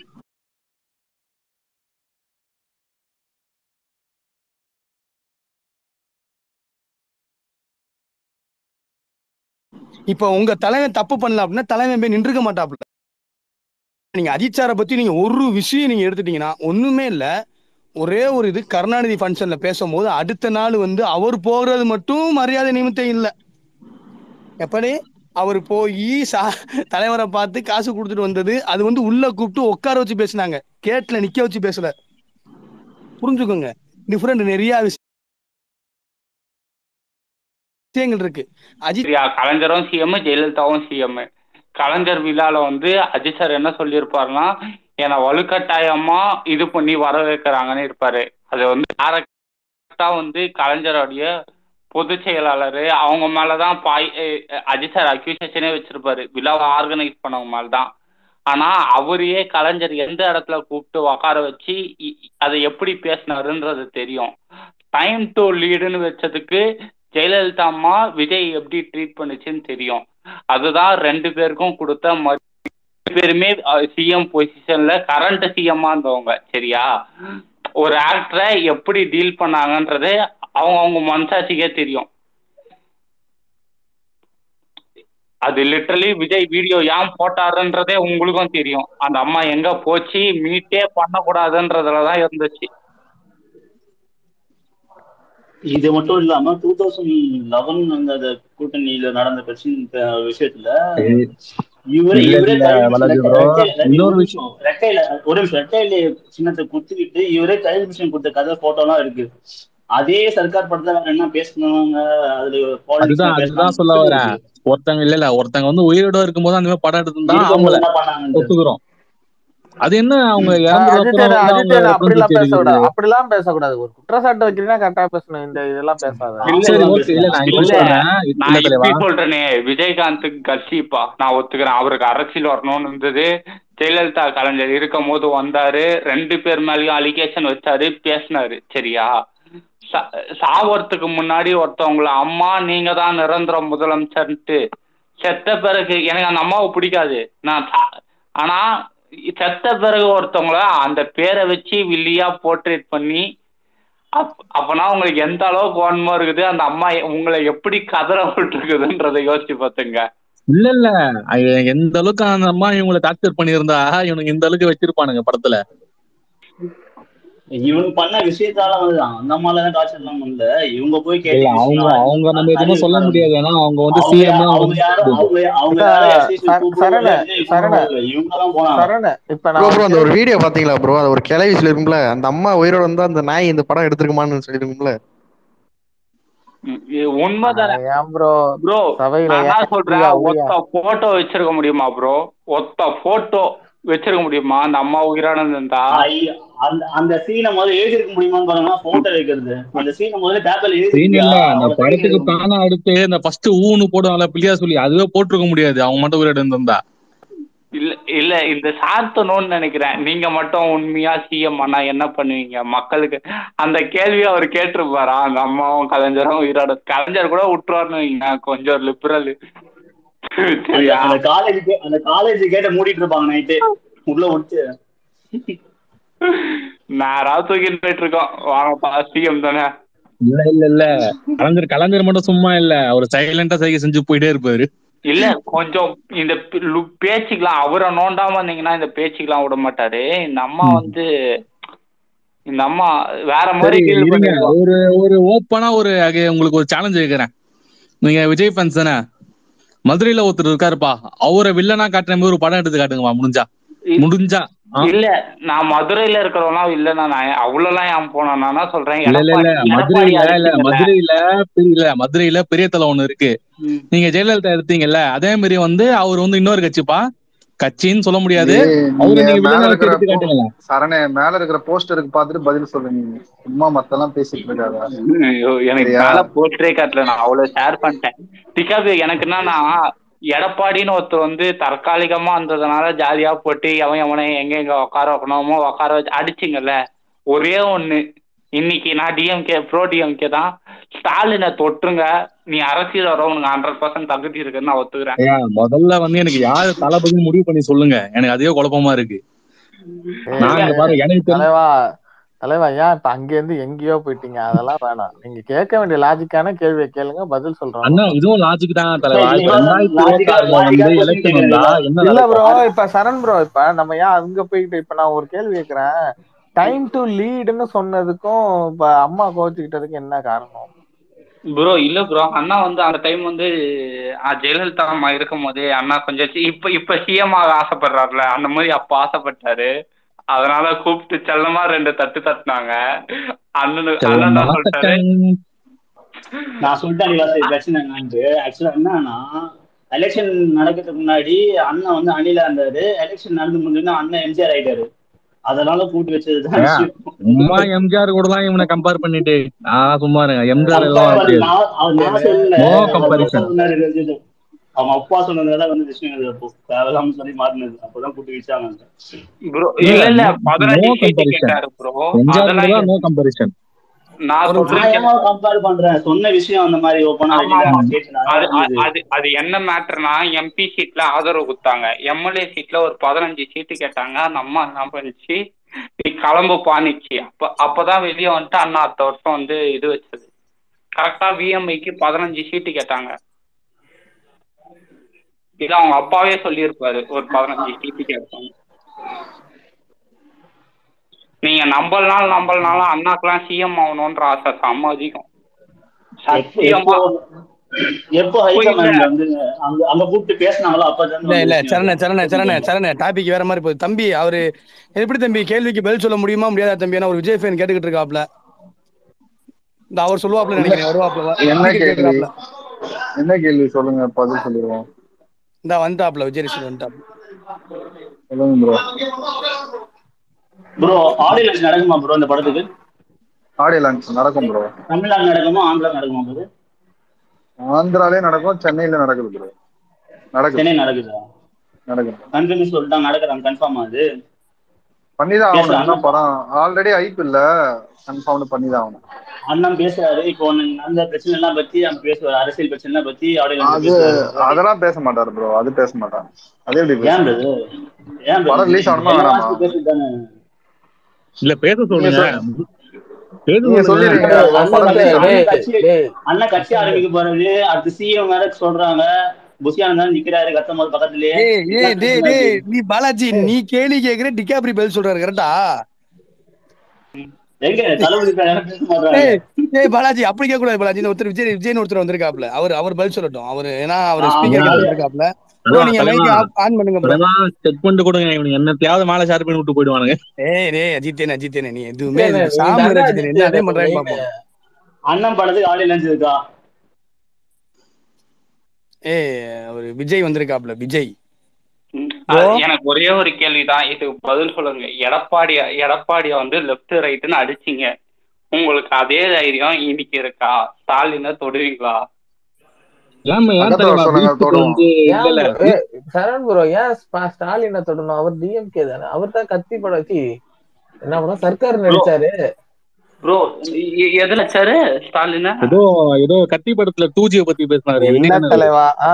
இப்போ உங்க தலைவன் தப்பு பண்ணல அப்படின்னா தலைவன் போய் நின்றுக்க மாட்டாப்புல நீங்க அஜித் சாரை பத்தி நீங்க ஒரு விஷயம் நீங்க எடுத்துட்டீங்கன்னா ஒண்ணுமே இல்ல ஒரே ஒரு இது கருணாநிதி ஃபங்க்ஷன்ல பேசும்போது அடுத்த நாள் வந்து அவர் போகிறது மட்டும் மரியாதை நிமித்தம் இல்ல எப்படி அவர் போய் சா தலைவரை பார்த்து காசு கொடுத்துட்டு வந்தது அது வந்து உள்ள கூப்பிட்டு உட்கார வச்சு பேசினாங்க கேட்ல நிக்க வச்சு பேசல புரிஞ்சுக்கோங்க டிஃப்ரெண்ட் நிறைய விஷயங்கள் இருக்கு அஜித் சரியா கலைஞரும் சிஎம் ஜெயலலிதாவும் சிஎம் கலைஞர் விழால வந்து அஜித் சார் என்ன சொல்லியிருப்பாருன்னா என்னை வலுக்கட்டாயமா இது பண்ணி வர வைக்கிறாங்கன்னு இருப்பாரு அது வந்து டேரக்டா வந்து கலைஞருடைய பொதுச் செயலாளர் அவங்க மேலதான் பாய் அஹ் அஜித் சார் அக்யூசேஷனே வச்சிருப்பாரு விழாவை ஆர்கனைஸ் பண்ணவங்க மேலதான் ஆனா அவரையே கலைஞர் எந்த இடத்துல கூப்பிட்டு உக்கார வச்சு இ- அதை எப்படி பேசினாருன்றது தெரியும் டைம் டு லீடுன்னு வச்சதுக்கு ஜெயலலிதா அம்மா விஜய் எப்படி ட்ரீட் பண்ணுச்சுன்னு தெரியும் அதுதான் ரெண்டு பேருக்கும் கொடுத்த மரி- ரெண்டு பேருமே சிஎம் பொசிஷன்ல கரண்ட் சிஎம்மா இருந்தவங்க சரியா ஒரு ஆக்டரை எப்படி டீல் பண்ணாங்கன்றது அவங்க அவங்க மனசாட்சிக்கே தெரியும் அது லிட்டரலி விஜய் வீடியோ ஏன் போட்டாருன்றதே உங்களுக்கும் தெரியும் அந்த அம்மா எங்க போச்சு மீட்டே பண்ணக்கூடாதுன்றதுல தான் இருந்துச்சு இது மட்டும் இல்லாம டூ தௌசண்ட் லெவன் அந்த கூட்டணியில நடந்த பிரச்சனை அஹ், விஷயத்துல இவரே இல்ல, இவரே இல்ல, கையெழுத்து வலது ரெட்டை- bro. ரெட்டையில- இன்னொரு ஒரு நிமிஷம். ரெட்டையில ஒரு நிமிஷம் ரெட்டையில சின்னத்தை குத்திக்கிட்டு இவரே கையெழுத்து மிஷின் கொடுத்த கதை போட்டோலாம் இருக்கு அதே சர்க்கார் படத்துல வேற என்ன பேசினாங்க அதுல politics அதுதான் என்ன அதுதான் சொல்ல பேசுனாங்க வரேன் ஒருத்தங்க இல்ல இல்ல ஒருத்தங்க வந்து உயிரோட இருக்கும்போது அந்த மாதிரி படம் எடுத்திருந்தா இருக்கும்போது அவங்கள என்ன பண்ணாங்க ஒத்துக்கிறோம் அது என்ன அவங்க அஹ் இறந்ததுக்கு அஜித் அப்புறம் வந்து அஜித் அவங்க அப்படிலாம் reference பேச எடுக்கிறது. கூடாது அப்படிலாம் பேசக்கூடாது ஒரு குற்றச்சாட்டு வைக்கிறீங்கன்னா கரெக்டா பேசணும் இந்த இதெல்லாம் பேசாத இல்ல, சரி இல்ல, ஓகே இல்ல நான் இப்படி இல்ல, சொல்றேன் நான் இல்ல தலைவா இப்படி சொல்றேனே விஜயகாந்துக்கு கட்சிப்பா நான் ஒத்துக்கிறேன் அவருக்கு அரசியல் வரணும்னு இருந்தது ஜெயலலிதா கலைஞர் இருக்கும் போது வந்தாரு ரெண்டு பேர் மேலயும் அலிகேஷன் வச்சாரு பேசினாரு சரியா சா- சாவறதுக்கு முன்னாடி ஒருத்தவங்கள அம்மா நீங்க தான் நிரந்தர முதலமைச்சர்ன்ட்டு செத்த பிறகு எனக்கு அந்த அம்மாவை பிடிக்காது நான் சா- ஆனா செத்த பிறகு ஒருத்தவங்கள அந்த பேரை வச்சு வில்லியா போர்ட்ரேட் பண்ணி அப் அப்பனா உங்களுக்கு எந்த அளவுக்கு வன்மம் இருக்குது அந்த அம்மா எ- உங்களை எப்படி கதற விட்டுருக்குதுன்றதை யோசிச்சு பார்த்துங்க இல்ல இல்ல ஐய, எந்த அளவுக்கு அந்த அம்மா இவங்களை டார்ச்சர் பண்ணியிருந்தா இவனுக்கு இந்த அளவுக்கு வச்சிருப்பானுங்க படத்துல இவனுக்கு பண்ண விஷயத்தால வந்துதான் அந்த அம்மால தான் டார்ச்சர் எல்லாம் பண்ணல இவங்க போய் இல்ல கேட்ட அவங்க விஷயம் அவங்க நம்ம எதுவுமே சொல்ல முடியாது ஏன்னா அவங்க வந்து அவங்க சிஎம் அவங்க யாரும் அவங்க அவங்க இப்ப யாரும் SSC சர- கூப்பிடவே சரண, இல்லை, இவங்க சரண. கூப்பிடவே இல்லை. இவங்க தான் போனாங்க சரண இப்ப ப்ரோ நான் ப்ரோ அந்த ஒரு ஒரு வீடியோ பாத்தீங்களா ப்ரோ அது ஒரு கிளவி சொல்லிருக்கும்ல அந்த அம்மா உயிரோட இருந்தா அந்த நாய் இந்த படம் எடுத்திருக்குமான்னு சொல்லிருக்கும்ல ம், இது உண்மைதானே கேள்வி- ஏன் ப்ரோ ப்ரோ சபையில நான் என்ன ஏன் சொல்றேன் உரியா, உரியா. ஒத்த போட்டோ வச்சிருக்க முடியுமா ப்ரோ ஒத்த போட்டோ வச்சிருக்க முடியுமா அந்த அம்மா உயிரானது இருந்தா ஐயா, அந்த அந்த சீனை முதல்ல எழுதிருக்க முடியுமான்னு பாருங்க போட்டோ வைக்கிறது அந்த சீனை முதல்ல பேப்பர்ல சீன் இல்ல அந்த எழுதி படத்துக்கு தானே அடுத்து இந்த ஃபர்ஸ்ட் ஊன்னு போடுவாங்கல்ல பிள்ளையா சொல்லி அதுவே போட்டிருக்க முடியாது அவங்க மட்டும் உயிரோட இருந்திருந்தா இல்ல இல்ல இந்த சாத்தணும்னு நினைக்கிறேன் நீங்க மட்டும் உண்மையா சிஎம் ஆனா என்ன பண்ணுவீங்க மக்களுக்கு அந்த கேள்வியை அவர் கேட்டிருப்பாரா அந்த அம்மாவும் கலைஞரும் உயிரோட கலைஞர் கூட விட்டுருவாருன்னு வைங்க கொஞ்சம் லிபரல் சரியா அந்த காலேஜ் அந்த காலேஜ் கேட்ட மூடிட்டு இருப்பாங்க நைட்டு உள்ள விட்டு நேரா தூக்கிட்டு போயிட்டு இருக்கோம் வாங்கப்பா சிஎம் தானே இல்ல இல்ல இல்ல கலைஞர் கலைஞர் மட்டும் சும்மா இல்ல அவர் சைலண்டா சைகை செஞ்சு போயிட்டே இருப்பாரு இல்ல கொஞ்சம் இந்த பே- லு- பேச்சுக்கெல்லாம் அவரை நோண்டாம இருந்தீங்கன்னா இந்த பேச்சுக்கெல்லாம் விட மாட்டாரு இந்த அம்மா ம். வந்து இந்த அம்மா வேற மாதிரி சரி feel இருங்க பண்ணிருக்கோம். ஒரு ஒரு ஓப்பனா ஒரு அக- உங்களுக்கு ஒரு சேலஞ்ச் வைக்கிறேன் நீங்க விஜய் ஃபேன்ஸ் தானே மதுரையில ஒருத்தர் இருக்காருப்பா அவரை வில்லனா காட்டுற மாதிரி ஒரு படம் எடுத்து காட்டுங்கப்பா முடிஞ்சா இ- முடிஞ்சா ஆ. இல்ல நான் மதுரையில இருக்கிறவங்களாம் இல்ல நான் அவ்வளவுலாம் ஏன் போனேன் நான் என்ன சொல்றேன் இல்ல இல்ல இல்ல எடப்பாடி- எடப்பாடி மதுரையில இல்ல அடிச்சீங்கல்ல. மதுரையில பெரிய- இல்ல மதுரையில பெரிய தலை ஒண்ணு இருக்கு ம். நீங்க ஜெயலலிதா எடுத்தீங்கல்ல அதே மாதிரி வந்து அவர் வந்து இன்னொரு கட்சிப்பா கட்சின்னு சொல்ல முடியாது ஏய், அவரு நீங்க நீங்க மேல வில்லனா வச்சு இருக்கிற எடுத்து காட்டுங்களேன் சரணே மேல இருக்கிற போஸ்டருக்கு பார்த்துட்டு பதில் சொல்லுங்க சும்மா மத்தெல்லாம் பேசிட்டு இருக்காத ஐயோ, எனக்கு சரியா? மேல போஸ்டரே காட்டல நான் அவ்வளவு ஷேர் பண்ணிட்டேன் பிகாஸ் எனக்கு என்னன்னா எடப்பாடின்னு ஒருத்தர் வந்து தற்காலிகமா இருந்ததுனால ஜாலியா போட்டு எவன் எவனை எங்க எங்க உட்கார வைக்கணுமோ உட்கார வச்சு அடிச்சிங்கல்ல ஒரே ஒண்ணு இன்னைக்கு நான் டிஎம்கே ப்ரோ டிஎம்கே தான் ஸ்டாலினை தொட்டுருங்க நீ அரசியல் வர உனக்கு ஹண்ட்ரட் பர்சன்ட் தகுதி இருக்குன்னு நான் ஒத்துக்கிறேன் ஐயா, முதல்ல வந்து எனக்கு யாரு தளபதி முடிவு பண்ணி சொல்லுங்க எனக்கு அதே குழப்பமா இருக்கு ஏய், நான் இங்க பாரு எனக்கு தெரிஞ்ச தலைவா தலைவா ஏன் இப்ப அங்க இருந்து எங்கேயோ போயிட்டீங்க அதெல்லாம் வேணாம் நீங்க கேட்க வேண்டிய லாஜிக்கான கேள்வியை கேளுங்க பதில் சொல்றோம் அண்ணா இதுவும் லாஜிக் தான் தலைவா சரி, இப்ப ரெண்டாயிரத்தி இருபத்தி ஆறுல logic-ஆ வந்து question எலெக்ஷன் வந்தா என்ன இல்ல நடக்கும் ப்ரோ இப்ப சரண் ப்ரோ இப்ப நம்ம ஏன் அங்க போயிட்டு இப்ப நான் ஒரு கேள்வி கேக்குறேன் டைம் டு லீடுன்னு சொன்னதுக்கும் இப்ப அம்மா கோச்சுக்கிட்டதுக்கு என்ன காரணம் ப்ரோ இல்ல ப்ரோ அண்ணா வந்து அந்த டைம் வந்து ஆ, ஜெயலலிதா அம்மா இருக்கும் போதே அண்ணா கொஞ்சம் சி- இப்ப இப்ப சிஎம் ஆக ஆசைப்படுறாருல அந்த மாதிரி அப்ப ஆசைப்பட்டாரு அதனால கூப்பிட்டு செல்லமா ரெண்டு தட்டு தட்டினாங்க அண்ணனு அண்ணன் தான் சொல்லிட்டாரு நான் சொல்லிட்டேன் நிவாஸ் இது பிரச்சனை என்னன்னு ஆக்சுவலா என்னன்னா எலெக்ஷன் நடக்கிறதுக்கு முன்னாடி அண்ணன் வந்து அணிலா இருந்தாரு எலெக்ஷன் நடந்து முடிஞ்சோன்னா அண்ணன் எம்ஜிஆர் ஆயிட்டாரு அதனால கூட்டு வச்சதுதான் ஏன்? விஷயம். சும்மா எம்ஜிஆர் கூட தான் இவனை கம்பேர் பண்ணிட்டு நான் சும்மா இருங்க எம்ஜிஆர் எல்லாம் compare பண்ணி தெரியாது. நான் அவ- நான் சொல்லல. No அவங்க அப்பா comparison. சொன்னாரு இது இது. அவங்க அப்பா சொன்னதால வந்து விஷயம் இது அப்போ தேவையில்லாம சொல்லி மாறினது அப்பதான் கூட்டு வச்சாங்க ப்ரோ இல்ல இல்ல பதினஞ்சு No சீட்டு comparison. கேட்டாரு ப்ரோ எம்ஜிஆர் அதெல்லாம் கூட நோ கம்பேரிசன் நான் ஒரு நான் சொல்றேன் ஏமா கம்பேர் பண்றேன் சொன்ன விஷயம் அந்த மாதிரி ஓப்பனா ஆமா, ஆமா. அது வெளியில அது- அது அது என்ன மேட்டர்னா எம்பி சீட்ல ஆதரவு கொடுத்தாங்க எம்எல்ஏ சீட்ல ஒரு பதினஞ்சு சீட்டு கேட்டாங்க அந்த அம்மா என்ன பண்ணிச்சு நீ கிளம்பு பாணிச்சு அப்ப அப்பதான் வெளியே வந்துட்டு அண்ணா அடுத்த வருஷம் வந்து இது வச்சது கரெக்டா விஎம்ஐக்கு பதினஞ்சு சீட்டு கேட்டாங்க இது அவங்க அப்பாவே சொல்லியிருப்பாரு ஒரு பதினஞ்சு சீட்டு கேட்டாங்க நீங்க நம்பலனாலும் நம்பலனாலும் அண்ணாக்கெல்லாம் சிஎம் ஆகணும்ன்ற ஆசை செம்ம அதிகம் சத்தியமா எப்போ ஹைகமாண்ட் வந்து அங்க அங்க கூப்பிட்டு பேசினாங்களோ அப்பதான் இல்ல இல்ல சரண சரண சரண சரண டாபிக் வேற மாதிரி போகுது தம்பி அவரு எப்படி தம்பி கேள்விக்கு பதில் சொல்ல முடியுமா முடியாதா தம்பி ஏன்னா ஒரு விஜய் ஃபேன் கேட்டுக்கிட்டு இருக்காப்ல இந்த அவர் சொல்லுவாப்ல நினைக்கிறேன் வருவாப்ல என்ன கேள்வி கேட்கிறாப்ல என்ன கேள்வி சொல்லுங்க பதில் சொல்லிடுவோம் இந்த வந்தாப்ல விஜய் ரசிகர் வந்துட்டாப்ல சொல்லுங்க ப்ரோ ப்ரோ ஆடியன்ஸ் நடக்குமா ப்ரோ இந்த படத்துக்கு ஆடியோ லான்ச் நடக்கும் ப்ரோ தமிழ்நாடு நடக்குமா ஆந்திரா நடக்குமா ப்ரோ ஆந்திராலே நடக்கும் சென்னையில நடக்குது ப்ரோ நடக்குது சென்னை நடக்குதா நடக்கும் கன்ஃபார்ம் சொல்லிட்டாங்க நடக்கிறாங்க கன்ஃபார்ம் அது பண்ணிதான் ஆகணும் பேசலாம். என்ன படம் ஆல்ரெடி ஐப் இல்ல கன்ஃபார்ம் பண்ணிதான் ஆகணும் அண்ணன் பேசுறாரு இப்போ அந்த பிரச்சனை எல்லாம் பத்தி அவங்க பேசுவாரு அரசியல் பிரச்சனை எல்லாம் பத்தி ஆடியோ அது அதெல்லாம் பேச மாட்டாரு ப்ரோ அது பேச மாட்டாரு அது எப்படி ஏன் பேச brother? ஏன் brother? படம் release ஆகணுமா எல்லா வேணாமா? வாசிப்பு பேசிட்டு தானே. இல்ல பேச சொல்லுங்க பேச நீங்க சொல்லுங்க சொல்லிடுங்க அண்ணன் படம் வந்து release ஆகணும். அண்ணன் கட்சி அண்ணன் கட்சி ஆரம்பிக்க போறது அடுத்து சிஎம் வேற சொல்றாங்க புசியான தான் நிக்கிறாரு கத்தும் போது பக்கத்துலயே ஏய் ஏய் டேய் டேய் எங்க நீ பாலாஜி நீ கேள்வி கேக்குற டிகாப்ரி பதில் சொல்றாரு கரெக்டா தளபதி பேர் யாரும் பேச மாட்டாங்க ஏய் ஏய் பாலாஜி அப்படி கேட்க கூடாது பாலாஜி இந்த ஒருத்தர் விஜய் விஜய்னு ஒருத்தர் வந்திருக்காப்ல அவர் அவர் பதில் சொல்லட்டும் அவர் ஏன்னா அவர் ஆ, ஸ்பீக்கர் யாரு? கிட்ட வந்திருக்காப்ல ப்ரோ நீங்க மைக் ஆன் பண்ணுங்க ப்ரோ செக் பண்ணிட்டு கொடுங்க இவனுக்கு என்னத்தையாவது மேல ஷேர் பண்ணி விட்டு போயிடுவானுங்க ஏய் டேய் அஜித்தேன் அஜித்தேன் நீ எதுவுமே இல்ல, இல்ல, நீ சாமி தானே அஜித்தேன் என்ன அதே அஜித் பண்றாங்க main. பாப்போம் அண்ணன் படத்துக்கு ஆடியோ லஞ்ச் இருக்கா ஏய் அவர் விஜய் வந்திருக்காப்ல விஜய் ம், அது எனக்கு ஒரே ஒரு கேள்விதான் இதுக்கு பதில் சொல்லுங்க எடப்பாடி எடப்பாடிய வந்து லெஃப்ட் ரைட்னு அடிச்சீங்க உங்களுக்கு அதே தைரியம் இன்னைக்கு இருக்கா ஸ்டாலினை தொடுவீங்களா ஏன் ஏன் பக்கத்துல தெரியுமா சொன்னாங்க, பீஸ்க்கு தொடுவோம். வந்து இல்ல இல்ல ஏன் ஏய், சரண் ப்ரோ ஏன் ஸ்பா- ஸ்டாலினை தொடணும் அவர் டிஎம்கே தானே அவர் தான் கத்தி படம் வச்சு என்ன படம் சர்க்கார் நடிச்சாரு ப்ரோ எதுல சாரு ஸ்டாலின ஏதோ ஏதோ கத்தி படத்துல டூ ஜியை பத்தி பேசினாரு என்ன விஜய் தலைவா ஆ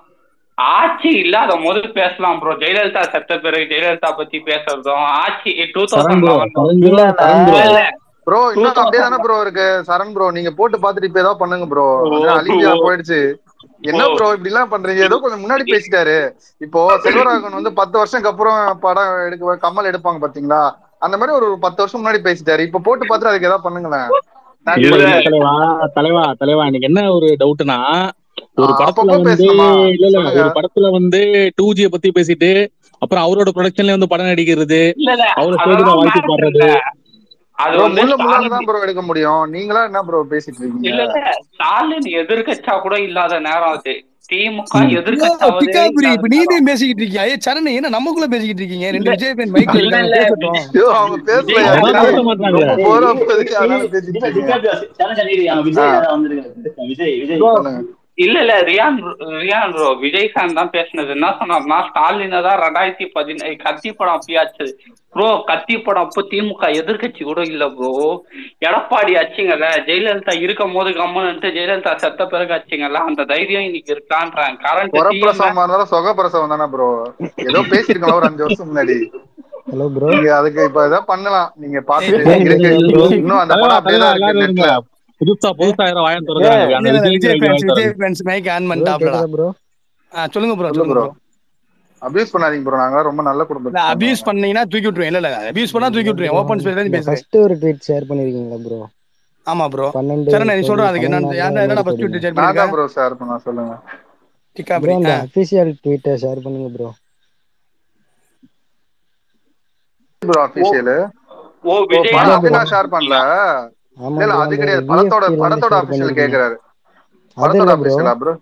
ஆட்சி இல்லாத போது பேசலாம் ப்ரோ ஜெயலலிதா செத்த பிறகு ஜெயலலிதா பத்தி பேசுறதும் ஆட்சி two Saran thousand bro, eleven Saran bro, Saran bro. Bro இன்னும் அப்படியே தானே ப்ரோ இருக்கு சரண் ப்ரோ நீங்க போட்டு பாத்துட்டு இப்ப ஏதாவது பண்ணுங்க ப்ரோ அலிஜியா போயிடுச்சு என்ன ப்ரோ இப்படி எல்லாம் பண்றீங்க ஏதோ கொஞ்சம் முன்னாடி பேசிட்டாரு இப்போ செல்வராகவன் வந்து பத்து வருஷத்துக்கு அப்புறம் படம் எடுக்க கமல் எடுப்பாங்க பாத்தீங்களா அந்த மாதிரி ஒரு பத்து வருஷம் முன்னாடி பேசிட்டாரு இப்ப போட்டு பார்த்துட்டு அதுக்கு ஏதாவது பண்ணுங்களேன் நான் இல்ல, இப்ப- இல்ல, தலைவா தலைவா தலைவா எனக்கு என்ன ஒரு டவுட்னா ஒரு ஆ, படத்துல அப்பப்போ வந்து பேசணுமா? இல்ல இல்ல சொல்லுங்க. ஒரு படத்துல வந்து டூ ஜியை பத்தி பேசிட்டு அப்புறம் அவரோட ப்ரொடக்ஷன்ல வந்து படம் நடிக்கிறது இல்ல இல்ல அவரை அதெல்லாம் ஸ்டேஜ்ல வாழ்த்து matter பாடுறது இல்ல. அது bro, வந்து முள்ள முள்ளால ஸ்டாலின் தான் ப்ரோ எடுக்க முடியும் நீங்களா என்ன ப்ரோ பேசிட்டு இல்ல இருக்கீங்க இல்ல ஸ்டாலின் எதிர்கட்சா கூட இல்லாத நேரம் அது திமுக ம். எதிர்கட்சாவதே டிகாப்ரி இப்ப இல்லாத நீனே நேரம். பேசிக்கிட்டு இருக்கியா ஏ சரண் என்ன நமக்குள்ள பேசிக்கிட்டு இருக்கீங்க ரெண்டு இல்ல. விஜய் ஃபேன் மைக்ல இல்ல, இருக்காங்க இல்ல. பேசட்டும் ஐயோ, அவங்க பேசலையா அதெல்லாம் பேச மாட்டாங்க ரொம்ப போரா போகுது அதனால பேசிட்டு இல்ல, இருக்கீங்க டிகாப்ரியோ சேலஞ்ச் பண்ணிருக்காங்க விஜய் ஆ. யாரா வந்திருக்காரு விஜய் விஜய் சொல்லுங்க. இல்ல இல்ல ரியான் ரியான் ப்ரோ விஜய் ஃபேன் தான் பேசினது என்ன சொன்னார்னா ஸ்டாலினை தான் ரெண்டாயிரத்தி பதினேழு கத்தி படம் அப்பயாச்சு ப்ரோ கத்தி படம் அப்போ திமுக எதிர்க்கட்சி கூட இல்ல ப்ரோ எடப்பாடி அச்சிங்கல்ல ஜெயலலிதா இருக்கும் போது கம்மன்ட்டு ஜெயலலிதா செத்த பிறகு அச்சிங்கல்ல அந்த தைரியம் இன்னைக்கு இருக்கான்றாங்க கரண்ட் வரப்பிரசவம் இருந்தாலும் சொகப்பிரசவம் தானே ப்ரோ ஏதோ பேசிருக்கலாம் ஒரு அஞ்சு வருஷம் முன்னாடி ஹலோ ப்ரோ நீங்க அதுக்கு இப்ப ஏதாவது பண்ணலாம் நீங்க பாத்துட்டு ஏய், இருக்கு bro. இன்னும் அந்த தலைவா படம் அப்படியே தலைவா தான் இருக்கு எல்லாரும் நெட்ல இருங்க புதுசா புதுசா யாரோ வாயம் திறக்கிறாங்க இல்ல, அந்த இல்ல, விஜய் விஜய் வாயம் ஃபேன்ஸ் திறக்கிறாங்க. Vijay fans mike on bro பண்ணிட்டாப்லடா கேக்குதா ப்ரோ ஆ, சொல்லுங்க ப்ரோ சொல்லு சொல்லுங்க bro. ப்ரோ அபியூஸ் பண்ணாதீங்க ப்ரோ நாங்க ரொம்ப நல்ல இல்ல குடும்பம் அபியூஸ் பண்ணீங்கன்னா தூக்கி விட்டுருவேன் இல்ல இல்ல அபியூஸ் பண்ணா தூக்கி விட்டுருவேன் ஓப்பன் ஸ்பேஸ் தான் பேசுறேன் ஃபர்ஸ்ட் ஒரு ட்வீட் ஷேர் பண்ணிருக்கீங்களா ப்ரோ ஆமா ப்ரோ பன்னெண்டு சரண் நீ சொல்ற அதுக்கு என்ன பன்னெண்டு யாரா நாள்ல என்னடா மாதிரி ஃபர்ஸ்ட் ட்வீட் ஷேர் நான் தான் பண்ணிருக்க ப்ரோ ஷேர் பண்ண சொல்லுங்க ப்ரோ டிகாப்ரி அந்த ஆ. அபிஷியல் ட்வீட்டை ஷேர் பண்ணுங்க ப்ரோ ப்ரோ அபிஷியல் ஓ விஜய் படம் இல்ல அது bro. நான் ஷேர் பண்ணல ஆமா இல்ல இல்ல ப்ரோ அது அந்த கிடையாது படத்தோட VFP ல படத்தோட ஷேர் அபிஷியல் பண்ணிருக்கீங்க கேக்குறாரு அது படத்தோட இல்ல ப்ரோ அபிஷியலா ப்ரோ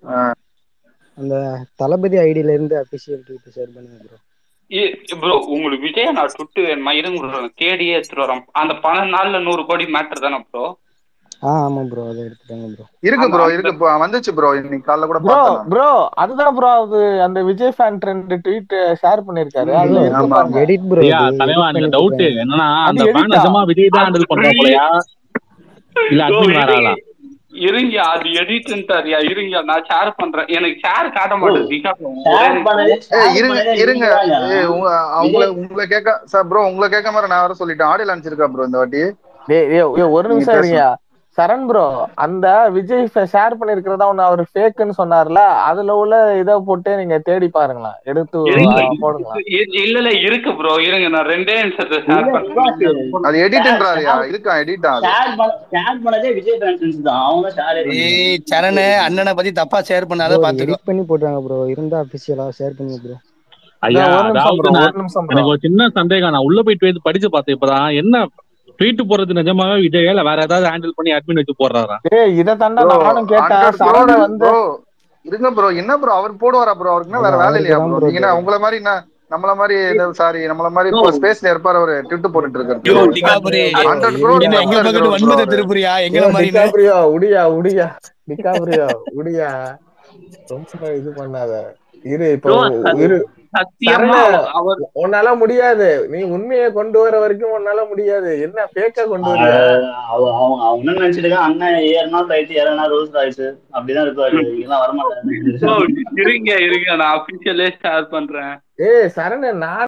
அந்த தளபதி ஐடியில இருந்து அபிஷியல் ட்வீட் ஷேர் பண்ணுங்க ப்ரோ ப்ரோ உங்களுக்கு விஜய் நான் டுட்டு வேணுமா இருங்க bro, நான் தேடியே எடுத்துட்டு வரேன் அந்த பன்னெண்டு நாள்ல நூறு கோடி மேட்டர் தானே ப்ரோ ஆ ஆமா ப்ரோ அதை எடுத்துட்டாங்க ப்ரோ இருக்கு அந்த- ப்ரோ அந்த- இருக்கு bro. வந்துச்சு ப்ரோ இன்னைக்கு காலைல கூட ப்ரோ பார்த்தேன் நான். ப்ரோ அதுதான் ப்ரோ அது அந்த Vijay fan trend tweet share பண்ணிருக்காரு ம், அதுல இருக்கு ஆமா, பாருங்க எடிட் ப்ரோ ஐயா இது தலைவா edit எனக்கு பண்ணி டவுட் போட்டாங்க என்னன்னா அது அந்த ஃபேன் edit ஆ? நிஜமா விஜய் தான் ஹேண்டில் பண்றா போலயா இல்ல Bro, அட்மின் வேற ஆளா இருங்க இருங்க அது எடிட்ன்றாரியா இருங்க நான் ஷேர் பண்றேன் எனக்கு ஷேர் காட்ட மாட்டேது பிகாஸ் ஷேர் பண்ணது ஏய் share இருங்க பண்ணதே இருங்க நீங்க தாங்க. ஏய் உங்க உங்களை உங்களை கேட்க சார் ப்ரோ உங்களை கேட்க மாதிரி நான் வர சொல்லிட்டேன் ஆடியோ அனுப்பிச்சிருக்கா ப்ரோ இந்த வாட்டி டேய் டேய், ஏய், ஒரு நீங்க நிமிஷம் பேசுங்க. இருங்க சரண் ப்ரோ அந்த விஜய் ஷேர் பண்ணிருக்கிறதா ஒண்ணு அவர் ஃபேக்குன்னு சொன்னார்ல அதுல உள்ள இத போட்டு நீங்க தேடி பாருங்களேன் எடுத்து இருங்க. ஆ, போடுங்களா இ- இல்ல இல்ல இருக்கு ப்ரோ இருங்க நான் ரெண்டே நிமிஷத்தை ஷேர் இல்ல, பண்றேன் அது எடிட்ன்றாரியா இருக்கா எடிட்டா அது ஷேர் பண்ண ஷேர் பண்ணதே விஜய் ஃபேன்ஸ் தான் அவங்க ஷேர் ஏய் சரணு அண்ணனை பத்தி தப்பா ஷேர் பண்ணாத பாத்துக்கோ எடிட் பண்ணி போட்டாங்க ப்ரோ இருந்தா அபிஷியலா ஷேர் பண்ணுங்க ப்ரோ ஐயா ஒரு நிமிஷம் அதாவது ப்ரோ நான் ஒரு நிமிஷம் ப்ரோ எனக்கு ஒரு சின்ன சந்தேகம் நான் உள்ள போயிட்டு வந்து படிச்சு பார்த்தேன் இப்பதான் என்ன ட்வீட் போடுறது நிஜமாவே விஜய் இல்ல வேற ஏதாவது ஹேண்டில் பண்ணி அட்மின் வச்சு போடுறாரா டேய் இத தாண்டா Bro, நானும் கேட்டேன் 100 சரண crore வந்து bro. இருங்க ப்ரோ என்ன ப்ரோ அவர் போடுவாரா ப்ரோ அவருக்கு என்ன வேற அது வேலை இல்லையா அவருக்கு ப்ரோ தான் நீங்க என்ன bro உங்கள மாதிரி என்ன நம்மள மாதிரி சாரி நம்மள மாதிரி No. இப்போ ஸ்பேஸ்ல இருப்பாரு அவரு ட்விட்டு போட்டுட்டு யோ இருக்காரு டிகாபுரி ஹண்ட்ரட் க்ரோர் என்ன எங்க பக்கத்து வன்மத திருப்புரியா எங்களை மாதிரி டிகாப்ரியோ உடியா உடியா டிகாப்ரியோ உடியா ரொம்ப இது பண்ணாத இரு இப்போ Bro, சத்- இரு சத்தியமா சரண. அவர் உன்னால முடியாது நீ உண்மையை கொண்டு வர வரைக்கும் உன்னால முடியாது என்ன பேக்க கொண்டு வரியா அவங்க அவங்க அவங்க என்ன நினைச்சிட்டு இருக்காங்க அண்ணன் ஏறினா ரைட் ஏறனா ரோல்ஸ் ராய்ஸ் அப்படிதான் இருப்பாரு இதெல்லாம் Bro, வரமாட்டாரு இருங்க இருங்க நான் அபிஷியலே ஷேர் பண்றேன் ஏய் சரண நான்